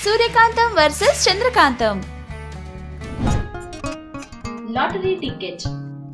సూర్యకాంతం versus Chandrakantham lottery ticket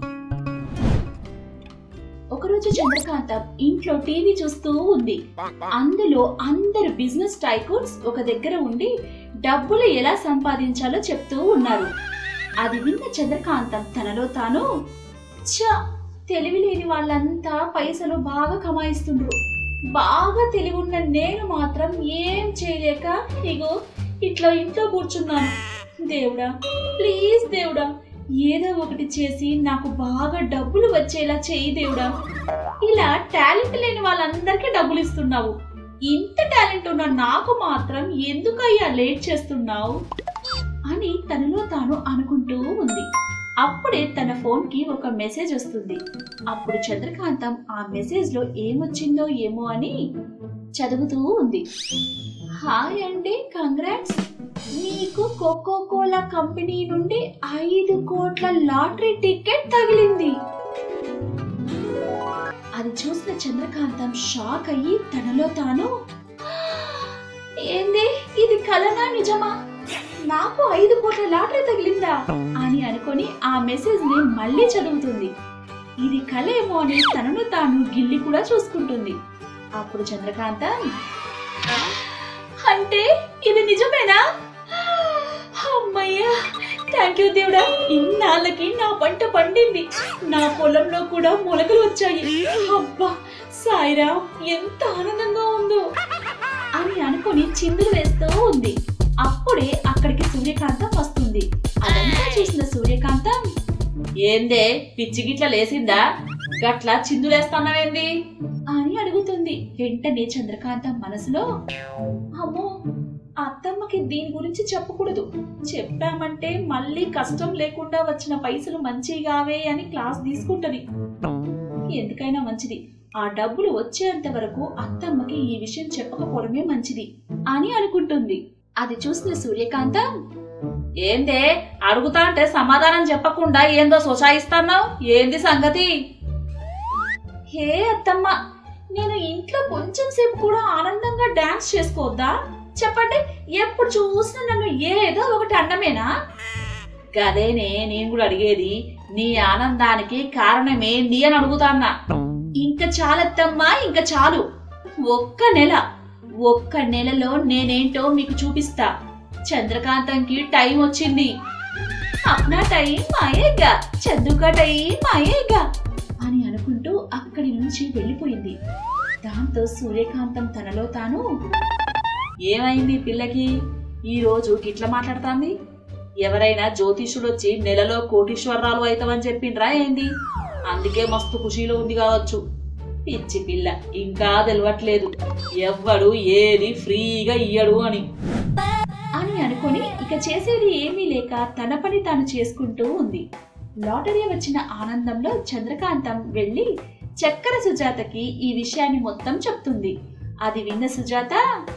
ఒకరోజు చంద్రకాంతం ఇంట్లో TV చూస్తూ ఉంది అందులో అందరు బిజినెస్ టైకూన్స్ ఒక దగ్గర ఉండి డబ్బులు ఎలా సంపాదించాలో చెప్తూ ఉన్నారు అది విన్న చంద్రకాంతం తనలో తాను ఛ తెలివి లేని వాళ్ళంతా పైసలు బాగా కమాయిస్తుండ్రు బాగా తెలివి ఉన్న నేను మాత్రం ఏం చేయలేక ఇగో ఇట్లా ఇంట్లో కూర్చున్నాను దేవుడా ప్లీజ్ దేవుడా ఏదో ఒకటి చేసి నాకు బాగా డబ్బులు వచ్చేలా చేయి దేవుడా ఇలా టాలెంట్ లేని వాళ్ళందరికీ డబ్బులు ఇస్తున్నావు ఇంత టాలెంట్ ఉన్న నాకు మాత్రం ఎందుకయ్యా లేట్ చేస్తున్నావు అని తనలో తాను అనుకుంటూ ఉంది అప్పుడే తన ఫోన్ కి ఒక మెసేజ్ వస్తుంది అప్పుడు చంద్రకాంతం ఆ మెసేజ్ లో ఏమొచ్చిందో ఏమో అని చదువుతూ ఉంది హాయ్ అండి కంగ్రాట్స్ మీకు కోకో కోలా కంపెనీ నుండి ఐదు కోట్ల లాటరీ టికెట్ తగిలింది అది చూసిన చంద్రకాంతం షాక్ అయ్యి తనలో తాను ఏంది ఇది కలనా నిజమా నాకు ఐదు కోట్ల లాటరీ తగిలిందా అని అనుకొని ఆ మెసేజ్ ని మళ్ళీ చదువుతుంది ఇది కల ఏమో అని తనను తాను గిల్లి కూడా చూసుకుంటుంది అప్పుడు చంద్రకాంతం అంటే ఇది నిజమేనా అమ్మయ్యా థ్యాంక్ యూ దేవుడా ఇన్నాళ్ళకి నా పంట పండింది నా పొలంలో కూడా మొలకలు వచ్చాయి అబ్బా సాయిరా ఎంత ఆనందంగా ఉందో అని అనుకుని చిందులు వేస్తూ ఉంది అప్పుడే అక్కడికి సూర్యకాంతం వస్తుంది అదంతా చూసిన సూర్యకాంతం ఏందే పిచ్చి గిట్ల లేసిందా గట్లా చిందులేస్తానవేంది అని అడుగుతుంది వెంటనే చంద్రకాంతం మనసులో అమ్మో అత్తమ్మకి దీని గురించి చెప్పకూడదు చెప్పామంటే మళ్ళీ కష్టం లేకుండా వచ్చిన పైసలు మంచిగావే అని క్లాస్ తీసుకుంటది ఎందుకైనా మంచిది ఆ డబ్బులు వచ్చేంత వరకు అత్తమ్మకి ఈ విషయం చెప్పకపోవడమే మంచిది అని అనుకుంటుంది అది చూసిన సూర్యకాంతం ఏందే అడుగుతా అంటే సమాధానం చెప్పకుండా ఏందో సొసాయిస్తున్నావు ఏంది సంగతి హే అత్తమ్మ నేను ఇంట్లో కొంచెం సేపు కూడా ఆనందంగా డాన్స్ చేసుకోవద్దా చెప్పండి ఎప్పుడు చూసినా నన్ను ఏదో ఒకటి అండమేనా గదేనే నేను కూడా అడిగేది నీ ఆనందానికి కారణమేంది అని అడుగుతాన్నా ఇంకా చాలత్తమ్మా ఇంకా చాలు ఒక్క నెల ఒక్క నెలలో నేనేంటో మీకు చూపిస్తా చంద్రకాంతంకి టైం వచ్చింది అప్నా టైం మాయేగా చందుక టైం మాయేగా అని అనుకుంటూ అక్కడి నుంచి వెళ్ళిపోయింది దాంతో సూర్యకాంతం తనలో తాను ఏమైంది పిల్లకి ఈ రోజు గిట్ల మాట్లాడుతాంది ఎవరైనా జ్యోతిషుడు వచ్చి నెలలో కోటీశ్వరరాలు అవుతామని చెప్పిండ్రా ఏంది అందుకే మస్తు ఖుషీలో ఉంది కావచ్చు పిచ్చి పిల్ల ఇంకా తెలియట్లేదు ఎవ్వడు ఏది ఫ్రీగా ఇయ్యడు అని అని అనుకొని ఇక చేసేది ఏమీ లేక తన పని తాను చేసుకుంటూ ఉంది లాటరీ వచ్చిన ఆనందంలో చంద్రకాంతం వెళ్ళి చక్కెర సుజాతకి ఈ విషయాన్ని మొత్తం చెప్తుంది అది విన్న సుజాత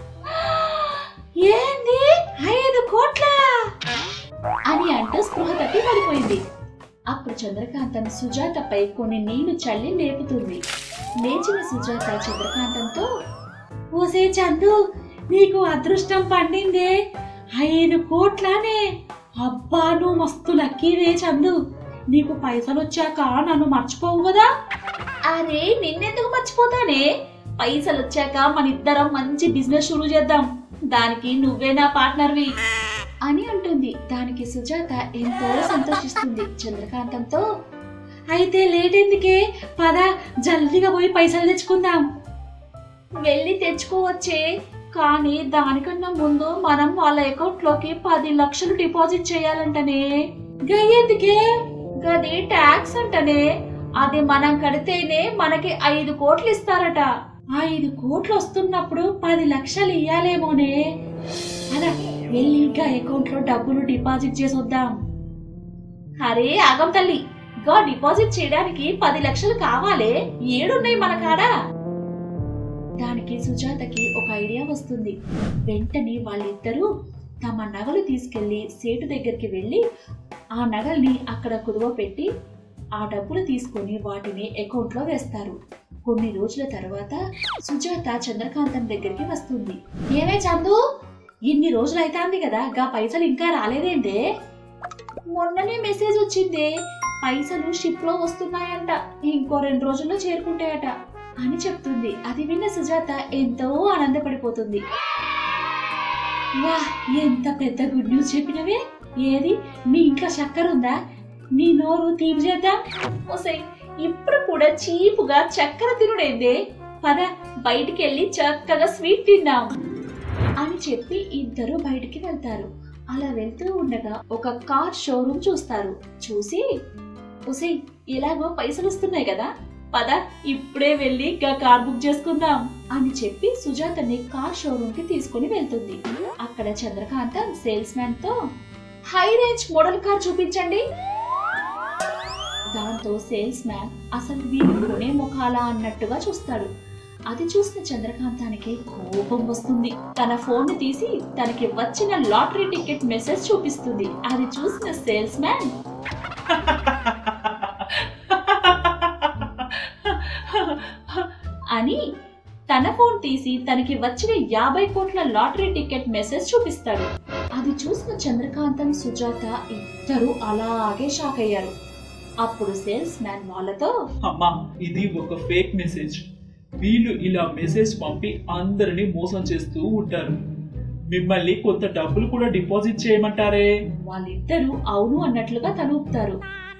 ఏంది ఐదు కోట్ల అని అంటూ స్పృహ తప్పి పడిపోయింది అప్పుడు చంద్రకాంతం సుజాతపై కొన్ని నీళ్లు చల్లి లేపుతుంది లేచిన సుజాత చంద్రకాంతంతో ఓసే చందు నీకు అదృష్టం పండిందే ఐదు కోట్లనే అబ్బా నువ్వు మస్తు లక్కీవే చందు నీకు పైసలు వచ్చాక నన్ను మర్చిపోవు కదా అరే నిన్నెందుకు మర్చిపోతానే పైసలు వచ్చాక మన ఇద్దరం మంచి బిజినెస్ షురూ చేద్దాం దానికి నువ్వే నా పార్ట్నర్వి అని అంటుంది దానికి సుజాత ఎంతో సంతోషిస్తుంది చంద్రకాంతంతో అయితే లేట్ ఎందుకే పద జల్దిగా పోయి పైసలు తెచ్చుకుందాం వెళ్ళి తెచ్చుకోవచ్చే కానీ దానికన్నా ముందు మనం వాళ్ళ అకౌంట్ లోకి పది లక్షలు డిపాజిట్ చేయాలంటనే గయ్యేందుకే గది ట్యాక్స్ అంటనే అది మనం కడితేనే మనకి ఐదు కోట్లు ఇస్తారట ఐదు కోట్లు వస్తున్నప్పుడు పది లక్షలు ఇయ్యాలేమోనే అలా వెళ్ళి ఇంకా అకౌంట్ లో డబ్బులు డిపాజిట్ చేసి వద్దాం అరే ఆగం తల్లి గా డిపాజిట్ చేయడానికి పది లక్షలు కావాలే ఏడున్నాయి మన కాడ దానికి సుజాతకి ఒక ఐడియా వస్తుంది వెంటనే వాళ్ళిద్దరూ తమ నగలు తీసుకెళ్లి సేటు దగ్గరికి వెళ్ళి ఆ నగల్ని అక్కడ కుదువ పెట్టి ఆ డబ్బులు తీసుకొని వాటిని అకౌంట్లో వేస్తారు కొన్ని రోజుల తర్వాత సుజాత చంద్రకాంతం దగ్గరికి వస్తుంది ఏమే చందు ఇన్ని రోజులు అయితాంది కదా గా పైసలు ఇంకా రాలేదేంటే మొన్ననే మెసేజ్ వచ్చిందే పైసలు షిప్ లో వస్తున్నాయంట ఇంకో రెండు రోజుల్లో చేరుకుంటాయట అని చెప్తుంది అది విన్న సుజాత ఎంతో ఆనందపడిపోతుంది వా ఎంత పెద్ద గుడ్ న్యూస్ చెప్పినవే ఏది మీ ఇంట్లో చక్కెర ఉందా నీ నోరు తీపి చేద్దాం ఓసై ఇప్పుడు కూడా చీపుగా చక్కెర తినుడేందే పద బయటికి వెళ్ళి చక్కగా స్వీట్ తిందాం అని చెప్పి ఇద్దరు బయటికి వెళ్తారు అలా వెళ్తూ ఉండగా ఒక కార్ షోరూమ్ చూస్తారు చూసి ఉసై ఎలాగో పైసలు వస్తున్నాయి కదా పద ఇప్పుడే వెళ్ళి గా కార్ బుక్ చేసుకుందాం అని చెప్పి సుజాతని కార్ షోరూమ్ కి తీసుకుని వెళ్తుంది అక్కడ చంద్రకాంతం సేల్స్ మ్యాన్ తో హై రేంజ్ మోడల్ కార్ చూపించండి దాంతో సేల్స్ మ్యాన్ అసలు వీరు కొనే ముఖాలా అన్నట్టుగా చూస్తాడు అది చూసిన చంద్రకాంతానికి కోపం వస్తుంది తన ఫోన్ తీసి తనకి వచ్చిన లాటరీ టికెట్ మెసేజ్ చూపిస్తుంది అది చూసిన సేల్స్ మ్యాన్ అని తన ఫోన్ తీసి తనకి వచ్చిన యాభై కోట్ల లాటరీ టికెట్ మెసేజ్ చూపిస్తాడు అది చూసిన చంద్రకాంతం సుజాత ఇద్దరు అలాగే షాక్ అయ్యారు అప్పుడు సేల్స్ మ్యాన్ వాళ్ళతో అమ్మా ఇది ఒక ఫేక్ మెసేజ్ వీళ్ళు ఇలా మెసేజ్ పంపి అందరిని మోసం చేస్తూ ఉంటారు మిమ్మల్ని కొంత డబ్బులు కూడా డిపాజిట్ చేయమంటారే వాళ్ళిద్దరూ అవును అన్నట్లుగా తలూపుతారు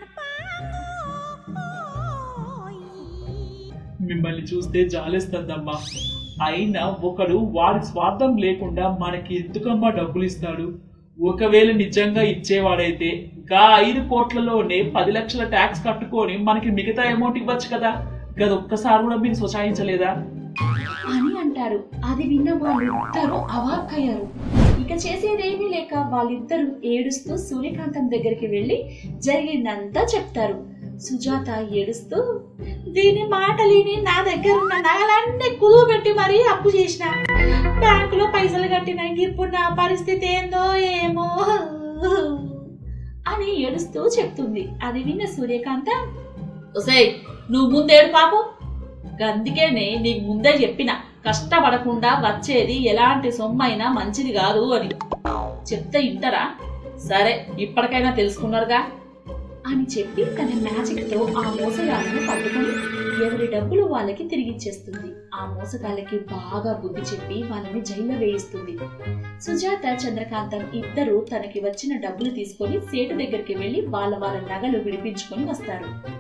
మిమ్మల్ని చూస్తే జాలేస్తుందమ్మా అయినా ఒకడు వాడి స్వార్థం లేకుండా మనకి ఎందుకమ్మా డబ్బులు ఇస్తాడు ఒకవేళ నిజంగా ఇచ్చేవాడైతే గా ఐదు కోట్లలోనే పది లక్షల ట్యాక్స్ కట్టుకొని మనకి మిగతా అమౌంట్ ఇవ్వచ్చు కదా గది ఒక్కసారి కూడా మీరు సొసాయించలేదా అని అంటారు అది విన్న వాళ్ళిద్దరూ అవాక్కయ్యారు ఇక చేసేదేమీ లేక వాళ్ళిద్దరూ ఏడుస్తూ సూర్యకాంతం దగ్గరికి వెళ్లి జరిగిందంతా చెప్తారు సుజాత ఏడుస్తూ దీని మాటలిని నా దగ్గర ఉన్న నగలన్నీ కుదువు పెట్టి మరీ అప్పు చేసిన బ్యాంకులో పైసలు కట్టిన ఇప్పుడు నా పరిస్థితి ఏందో ఏమో అని ఏడుస్తూ చెప్తుంది అది విన్న సూర్యకాంతం ఒసేయ్ నువ్వు ముందేడు పాపం అందుకేనే నీకు ముందే చెప్పిన కష్టపడకుండా వచ్చేది ఎలాంటి సొమ్మైనా మంచిది కాదు అని చెప్తే ఇంటరా సరే ఇప్పటికైనా తెలుసుకున్నారుగా అని చెప్పి తన మ్యాజిక్ తో ఆ మోసగాళ్ళను పట్టుకొని ఎవరి డబ్బులు వాళ్ళకి తిరిగిచ్చేస్తుంది ఆ మోసగాళ్ళకి బాగా బుద్ధి చెప్పి వాళ్ళని జైల్లో వేయిస్తుంది సుజాత చంద్రకాంతం ఇద్దరు తనకి వచ్చిన డబ్బులు తీసుకొని సేటు దగ్గరికి వెళ్లి వాళ్ళ వాళ్ళ నగలు విడిపించుకొని వస్తారు